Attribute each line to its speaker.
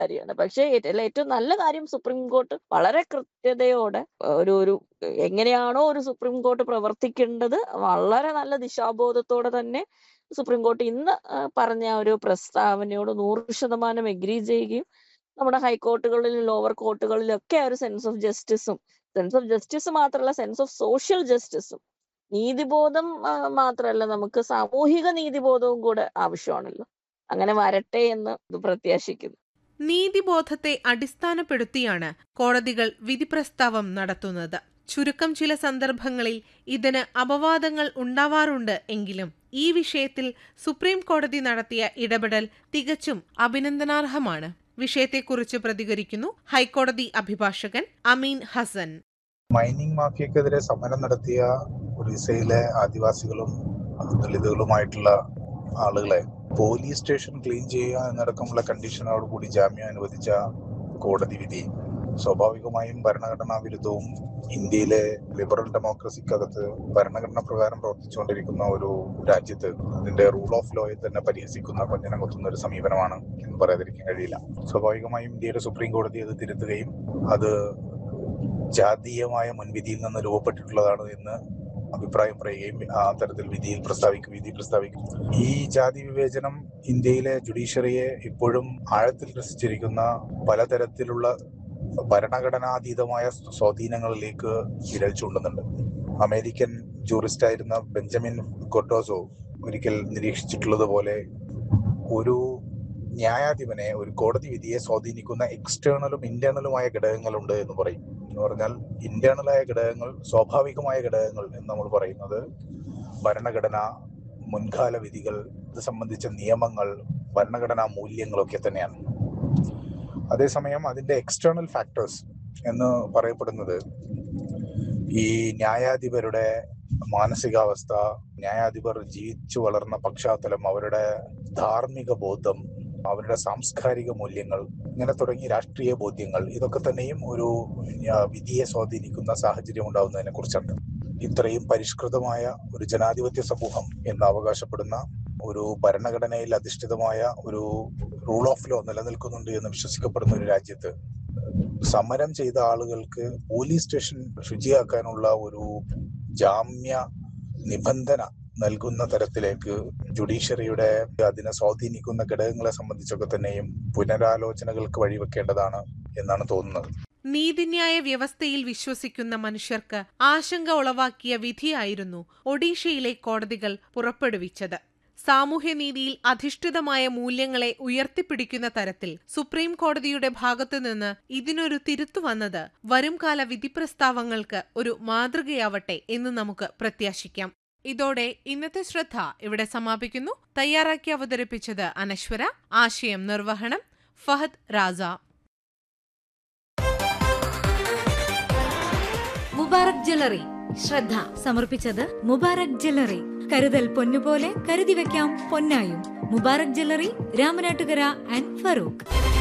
Speaker 1: കാര്യമാണ് പക്ഷേ ഇതിൽ ഏറ്റവും നല്ല കാര്യം സുപ്രീം കോർട്ട് വളരെ കൃത്യതയോടെ ഒരു ഒരു എങ്ങനെയാണോ ഒരു സുപ്രീം കോർട്ട് പ്രവർത്തിക്കേണ്ടത് വളരെ നല്ല ദിശാബോധത്തോടെ തന്നെ സുപ്രീം കോർട്ട് ഇന്ന് ആ, പറഞ്ഞ ആ ഒരു പ്രസ്താവനയോട് നൂറ് ശതമാനം എഗ്രി ചെയ്യുകയും നമ്മുടെ ഹൈക്കോർട്ടുകളിലും ലോവർ കോർട്ടുകളിലൊക്കെ ആ ഒരു സെൻസ് ഓഫ് ജസ്റ്റിസും സെൻസ് ഓഫ് ജസ്റ്റിസ് മാത്രമല്ല സെൻസ് ഓഫ് സോഷ്യൽ ജസ്റ്റിസും നീതിബോധം ആ, മാത്രമല്ല നമുക്ക് സാമൂഹിക നീതിബോധവും കൂടെ ആവശ്യമാണല്ലോ അങ്ങനെ വരട്ടെ എന്ന് ഇത് പ്രത്യാശിക്കുന്നു
Speaker 2: നീതിബോധത്തെ അടിസ്ഥാനപ്പെടുത്തിയാണ് കോടതികൾ വിധിപ്രസ്താവം നടത്തുന്നത് ചുരുക്കം ചില സന്ദർഭങ്ങളിൽ ഇതിന് അപവാദങ്ങൾ ഉണ്ടാവാറുണ്ട് എങ്കിലും ഈ വിഷയത്തിൽ സുപ്രീം കോടതി നടത്തിയ ഇടപെടൽ തികച്ചും അഭിനന്ദനാർഹമാണ് വിഷയത്തെക്കുറിച്ച് പ്രതികരിക്കുന്നു ഹൈക്കോടതി അഭിഭാഷകൻ അമീൻ ഹസൻ
Speaker 3: മൈനിങ് മാഫിയക്കെതിരെ സമരം നടത്തിയ ഒറീസയിലെ ആദിവാസികളും ദളിതുകളുമായിട്ടുള്ള ആളുകളെ പോലീസ് സ്റ്റേഷൻ ക്ലീൻ ചെയ്യുക എന്നടക്കമുള്ള കണ്ടീഷനോട് കൂടി ജാമ്യം അനുവദിച്ച കോടതി വിധി സ്വാഭാവികമായും ഭരണഘടനാ വിരുദ്ധവും ഇന്ത്യയിലെ ലിബറൽ ഡെമോക്രസിക്കകത്ത് ഭരണഘടന പ്രകാരം പ്രവർത്തിച്ചുകൊണ്ടിരിക്കുന്ന ഒരു രാജ്യത്ത് അതിന്റെ റൂൾ ഓഫ് ലോയെ തന്നെ പരിഹസിക്കുന്ന കൊഞ്ഞനം കൊത്തുന്ന ഒരു സമീപനമാണ് എന്ന് പറയാതിരിക്കാൻ കഴിയില്ല സ്വാഭാവികമായും ഇന്ത്യയുടെ സുപ്രീം കോടതി അത് തിരുത്തുകയും അത് ജാതീയമായ മുൻവിധിയിൽ നിന്ന് രൂപപ്പെട്ടിട്ടുള്ളതാണ് എന്ന് അഭിപ്രായം പറയുകയും ആ തരത്തിൽ വിധിയിൽ പ്രസ്താവിക്കും വിധി പ്രസ്താവിക്കും ഈ ജാതി വിവേചനം ഇന്ത്യയിലെ ജുഡീഷ്യറിയെ ഇപ്പോഴും ആഴത്തിൽ രസിച്ചിരിക്കുന്ന പലതരത്തിലുള്ള ഭരണഘടനാതീതമായ സ്വാധീനങ്ങളിലേക്ക് വിരൽ ചൂണ്ടുന്നുണ്ട് അമേരിക്കൻ ജൂറിസ്റ്റ് ആയിരുന്ന ബെഞ്ചമിൻ കൊട്ടോസോ ഒരിക്കൽ നിരീക്ഷിച്ചിട്ടുള്ളത് പോലെ ഒരു ന്യായാധിപനെ ഒരു കോടതി വിധിയെ സ്വാധീനിക്കുന്ന എക്സ്റ്റേണലും ഇന്റേണലുമായ ഘടകങ്ങളുണ്ട് എന്ന് പറയും എന്ന് പറഞ്ഞാൽ ഇന്റേണലായ ഘടകങ്ങൾ സ്വാഭാവികമായ ഘടകങ്ങൾ എന്ന് നമ്മൾ പറയുന്നത് ഭരണഘടന മുൻകാല വിധികൾ ഇത് സംബന്ധിച്ച നിയമങ്ങൾ ഭരണഘടനാ മൂല്യങ്ങളൊക്കെ തന്നെയാണ് അതേസമയം അതിന്റെ എക്സ്റ്റേണൽ ഫാക്ടേഴ്സ് എന്ന് പറയപ്പെടുന്നത് ഈ ന്യായാധിപരുടെ മാനസികാവസ്ഥ ന്യായാധിപർ ജീവിച്ചു വളർന്ന പശ്ചാത്തലം അവരുടെ ധാർമ്മിക ബോധം അവരുടെ സാംസ്കാരിക മൂല്യങ്ങൾ ഇങ്ങനെ തുടങ്ങി രാഷ്ട്രീയ ബോധ്യങ്ങൾ ഇതൊക്കെ തന്നെയും ഒരു ആ, വിധിയെ സ്വാധീനിക്കുന്ന സാഹചര്യം ഉണ്ടാവുന്നതിനെ കുറിച്ചാണ് ഇത്രയും പരിഷ്കൃതമായ ഒരു ജനാധിപത്യ സമൂഹം എന്ന് അവകാശപ്പെടുന്ന ഒരു ഭരണഘടനയിൽ അധിഷ്ഠിതമായ ഒരു റൂൾ ഓഫ് ലോ നിലനിൽക്കുന്നുണ്ട് എന്ന് വിശ്വസിക്കപ്പെടുന്ന ഒരു രാജ്യത്ത് സമരം ചെയ്ത ആളുകൾക്ക് പോലീസ് സ്റ്റേഷൻ ശുചിയാക്കാനുള്ള ഒരു ജാമ്യ നിബന്ധന നൽകുന്ന തരത്തിലേക്ക് ജുഡീഷ്യറിയുടെ അതിനെ സ്വാധീനിക്കുന്ന ഘടകങ്ങളെ സംബന്ധിച്ചൊക്കെ തന്നെയും പുനരാലോചനകൾക്ക് വഴിവെക്കേണ്ടതാണ് എന്നാണ് തോന്നുന്നത്
Speaker 2: നീതിന്യായ വ്യവസ്ഥയിൽ വിശ്വസിക്കുന്ന മനുഷ്യർക്ക് ആശങ്ക ഉളവാക്കിയ വിധിയായിരുന്നു ഒഡീഷയിലെ കോടതികൾ പുറപ്പെടുവിച്ചത് സാമൂഹ്യനീതിയിൽ അധിഷ്ഠിതമായ മൂല്യങ്ങളെ ഉയർത്തിപ്പിടിക്കുന്ന തരത്തിൽ സുപ്രീം കോടതിയുടെ ഭാഗത്തുനിന്ന് ഇതിനൊരു തിരുത്തു വന്നത് വരുംകാല വിധിപ്രസ്താവങ്ങൾക്ക് ഒരു മാതൃകയാവട്ടെ എന്ന് നമുക്ക് പ്രത്യാശിക്കാം ഇതോടെ ഇന്നത്തെ ശ്രദ്ധ ഇവിടെ സമാപിക്കുന്നു തയ്യാറാക്കി അവതരിപ്പിച്ചത് അനശ്വര ആശയം നിർവഹണം ഫഹദ് റാസ
Speaker 4: മുബാറക് ജ്വല്ലറി ശ്രദ്ധ സമർപ്പിച്ചത് മുബാറക് ജ്വല്ലറി കരുതൽ പൊന്നുപോലെ കരുതി വെക്കാം പൊന്നായും മുബാറക് ജ്വല്ലറി രാമനാട്ടുകര ആൻഡ് ഫറൂഖ്